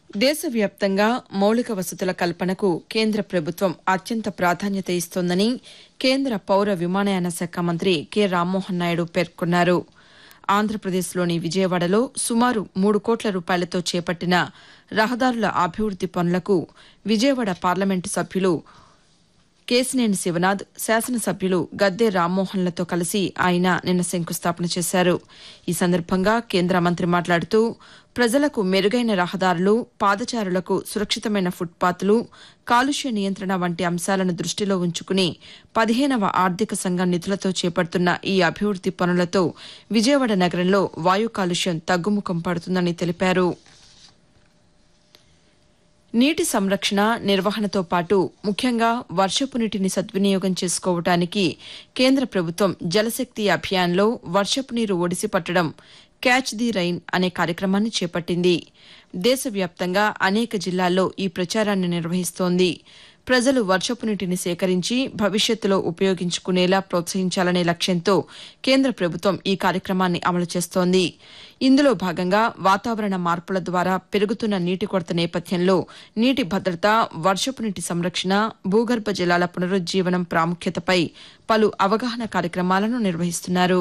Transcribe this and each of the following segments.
దేశవ్యాప్తంగా మౌలిక వసతుల కల్పనకు కేంద్ర ప్రభుత్వం అత్యంత ప్రాధాన్యత ఇస్తోందని కేంద్ర పౌర విమానయాన శాఖ మంత్రి కె రామ్మోహన్ నాయుడు పేర్కొన్నారు ఆంధ్రప్రదేశ్లోని విజయవాడలో సుమారు మూడు కోట్ల రూపాయలతో చేపట్టిన రహదారుల అభివృద్ది పనులకు విజయవాడ పార్లమెంటు సభ్యులు కేసినేని శివనాథ్ శాసనసభ్యులు గద్దె రామ్మోహన్లతో కలిసి ఆయన నిన్న శంకుస్థాపన చేశారు ఈ సందర్భంగా కేంద్ర మంత్రి మాట్లాడుతూ ప్రజలకు మెరుగైన రహదారులు పాదచారులకు సురక్షితమైన ఫుట్పాత్లు కాలుష్య నియంత్రణ వంటి అంశాలను దృష్టిలో ఉంచుకుని పదిహేనవ ఆర్థిక సంఘం నిధులతో చేపడుతున్న ఈ అభివృద్ది పనులతో విజయవాడ నగరంలో వాయు కాలుష్యం తగ్గుముఖం పడుతుందని తెలిపారు నీటి సంరక్షణ నిర్వహణతో పాటు ముఖ్యంగా వర్షపు నీటిని సద్వినియోగం చేసుకోవటానికి కేంద్ర ప్రభుత్వం జలశక్తి అభియాన్లో వర్షపు నీరు ఒడిసి పట్టడం క్యాచ్ ది రైన్ అనే కార్యక్రమాన్ని చేపట్టింది దేశవ్యాప్తంగా అనేక జిల్లాల్లో ఈ ప్రచారాన్ని నిర్వహిస్తోంది ప్రజలు వర్షపు నీటిని సేకరించి భవిష్యత్తులో ఉపయోగించుకునేలా ప్రోత్సహించాలనే లక్ష్యంతో కేంద్ర ప్రభుత్వం ఈ కార్యక్రమాన్ని అమలు చేస్తోంది ఇందులో భాగంగా వాతావరణ మార్పుల ద్వారా పెరుగుతున్న నీటి కొరత నేపథ్యంలో నీటి భద్రత వర్షపు నీటి సంరక్షణ భూగర్భ జలాల పునరుజ్జీవనం ప్రాముఖ్యతపై పలు అవగాహన కార్యక్రమాలను నిర్వహిస్తున్నారు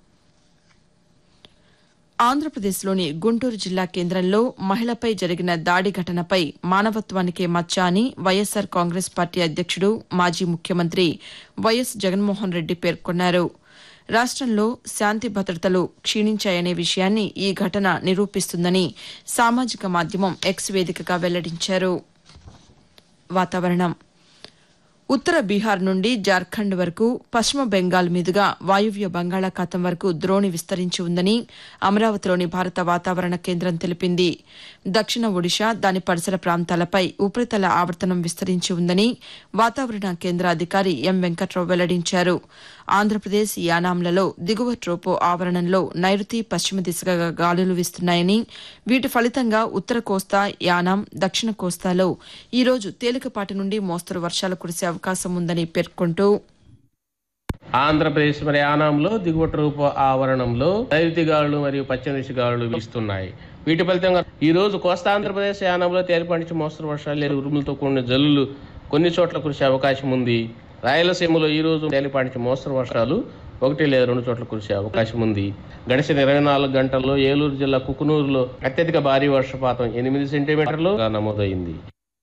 ఆంధ్రప్రదేశ్లోని గుంటూరు జిల్లా కేంద్రంలో మహిళపై జరిగిన దాడి ఘటనపై మానవత్వానికే మచ్చ అని వైఎస్సార్ కాంగ్రెస్ పార్టీ అధ్యక్షుడు మాజీ ముఖ్యమంత్రి వైఎస్ జగన్మోహన్ రెడ్డి పేర్కొన్నారు రాష్టంలో శాంతి భద్రతలు క్షీణించాయనే విషయాన్ని ఈ ఘటన నిరూపిస్తుందని సామాజిక మాధ్యమం ఎక్స్ వేదికగా వెల్లడించారు వాతావరణం ఉత్తర బీహార్ నుండి జార్ఖండ్ వరకు పశ్చిమ బెంగాల్ మీదుగా వాయువ్య బంగాళాఖాతం వరకు ద్రోణి విస్తరించి ఉందని అమరావతిలోని భారత వాతావరణ కేంద్రం తెలిపింది దక్షిణ ఒడిషా దాని పరిసర ప్రాంతాలపై ఉపరితల ఆవర్తనం విస్తరించి ఉందని వాతావరణ కేంద్ర అధికారి ఎం వెంకట్రావు వెల్లడించారు ఆంధ్రప్రదేశ్ యానాంలలో దిగువ ట్రోపో ఆవరణంలో నైరుతి పశ్చిమ దిశగా గాలులు వీస్తున్నాయని వీటి ఫలితంగా ఉత్తర కోస్తా యానాం దక్షిణ కోస్తాలో ఈరోజు తేలికపాటి నుండి మోస్తరు వర్షాలు కురిసే అవకాశం ఉందని పేర్కొంటూ ఆంధ్రప్రదేశ్ మరి యానాంలో దిగువ రూప ఆవరణంలో నైరుతి గాలులు మరియు పశ్చిమ దిశ గాలులు వీస్తున్నాయి వీటి ఫలితంగా ఈ రోజు కోస్తా ఆంధ్రప్రదేశ్ యానంలో తేలిపాటి నుంచి మోస్తరు వర్షాలు లేదా ఉరుములతో కూడిన జల్లులు కొన్ని చోట్ల కురిసే అవకాశం ఉంది రాయలసీమలో ఈ రోజు తేలిపాటి నుంచి మోస్తరు వర్షాలు ఒకటి లేదా రెండు చోట్ల కురిసే అవకాశం ఉంది గడిచిన ఇరవై నాలుగు గంటల్లో ఏలూరు జిల్లా కుకునూరులో అత్యధిక భారీ వర్షపాతం ఎనిమిది సెంటీమీటర్లుగా నమోదైంది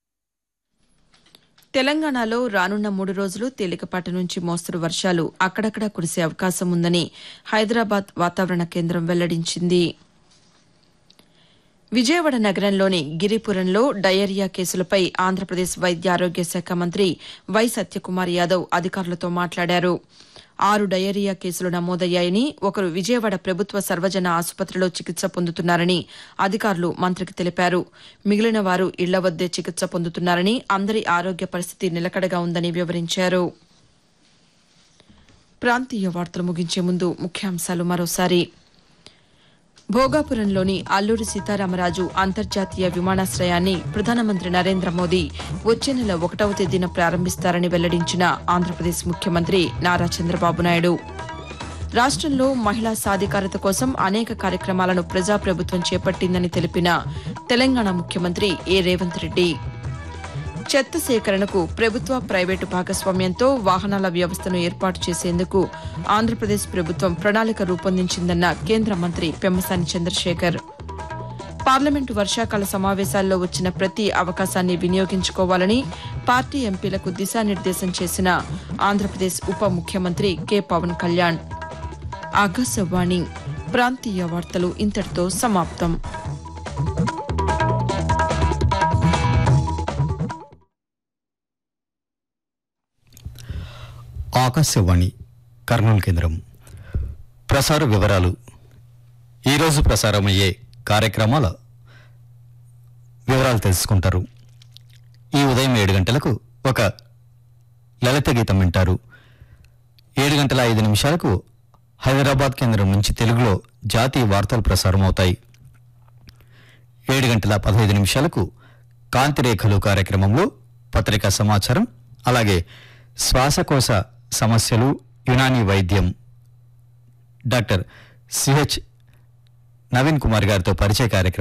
తెలంగాణలో రానున్న మూడు రోజులు తేలికపాటి నుంచి మోస్తరు వర్షాలు అక్కడక్కడా కురిసే అవకాశం ఉందని హైదరాబాద్ వాతావరణ కేంద్రం వెల్లడించింది విజయవాడ నగరంలోని గిరిపురంలో డయేరియా కేసులపై ఆంధ్రప్రదేశ్ వైద్య ఆరోగ్య శాఖ మంత్రి వై సత్యకుమార్ యాదవ్ అధికారులతో మాట్లాడారు ఆరు డయేరియా కేసులు నమోదయ్యాయని ఒకరు విజయవాడ ప్రభుత్వ సర్వజన ఆసుపత్రిలో చికిత్స పొందుతున్నారని అధికారులు మంత్రికి తెలిపారు మిగిలిన వారు ఇళ్ల వద్దే చికిత్స పొందుతున్నారని అందరి ఆరోగ్య పరిస్థితి నిలకడగా ఉందని వివరించారు ప్రాంతీయ వార్తలు ముగించే ముందు ముఖ్యాంశాలు మరోసారి భోగాపురంలోని అల్లూరి సీతారామరాజు అంతర్జాతీయ విమానాశ్రయాన్ని ప్రధానమంత్రి నరేంద్ర మోదీ వచ్చే నెల ఒకటవ తేదీన ప్రారంభిస్తారని వెల్లడించిన ఆంధ్రప్రదేశ్ ముఖ్యమంత్రి నారా చంద్రబాబు నాయుడు రాష్ట్రంలో మహిళా సాధికారత కోసం అనేక కార్యక్రమాలను ప్రజాప్రభుత్వం చేపట్టిందని తెలిపిన తెలంగాణ ముఖ్యమంత్రి ఏ రేవంత్ రెడ్డి చెత్త సేకరణకు ప్రభుత్వ ప్రైవేటు భాగస్వామ్యంతో వాహనాల వ్యవస్థను ఏర్పాటు చేసేందుకు ఆంధ్రప్రదేశ్ ప్రభుత్వం ప్రణాళిక రూపొందించిందన్న కేంద్ర మంత్రి పెమ్మసాని చంద్రశేఖర్ పార్లమెంటు వర్షాకాల సమావేశాల్లో వచ్చిన ప్రతి అవకాశాన్ని వినియోగించుకోవాలని పార్టీ ఎంపీలకు దిశానిర్దేశం చేసిన ఆంధ్రప్రదేశ్ ఉప ముఖ్యమంత్రి కె పవన్ కళ్యాణ్ ఆకాశవాణి ప్రాంతీయ వార్తలు ఇంతటితో సమాప్తం ఆకాశవాణి కర్నూలు కేంద్రం ప్రసార వివరాలు ఈరోజు ప్రసారమయ్యే కార్యక్రమాల వివరాలు తెలుసుకుంటారు ఈ ఉదయం ఏడు గంటలకు ఒక లలిత గీతం వింటారు ఏడు గంటల ఐదు నిమిషాలకు హైదరాబాద్ కేంద్రం నుంచి తెలుగులో జాతీయ వార్తలు ప్రసారం అవుతాయి ఏడు గంటల పదహైదు నిమిషాలకు కాంతిరేఖలు కార్యక్రమంలో పత్రికా సమాచారం అలాగే శ్వాసకోశ సమస్యలు యునానీ వైద్యం డాక్టర్ సిహెచ్ నవీన్ కుమార్ గారితో పరిచయ కార్యక్రమం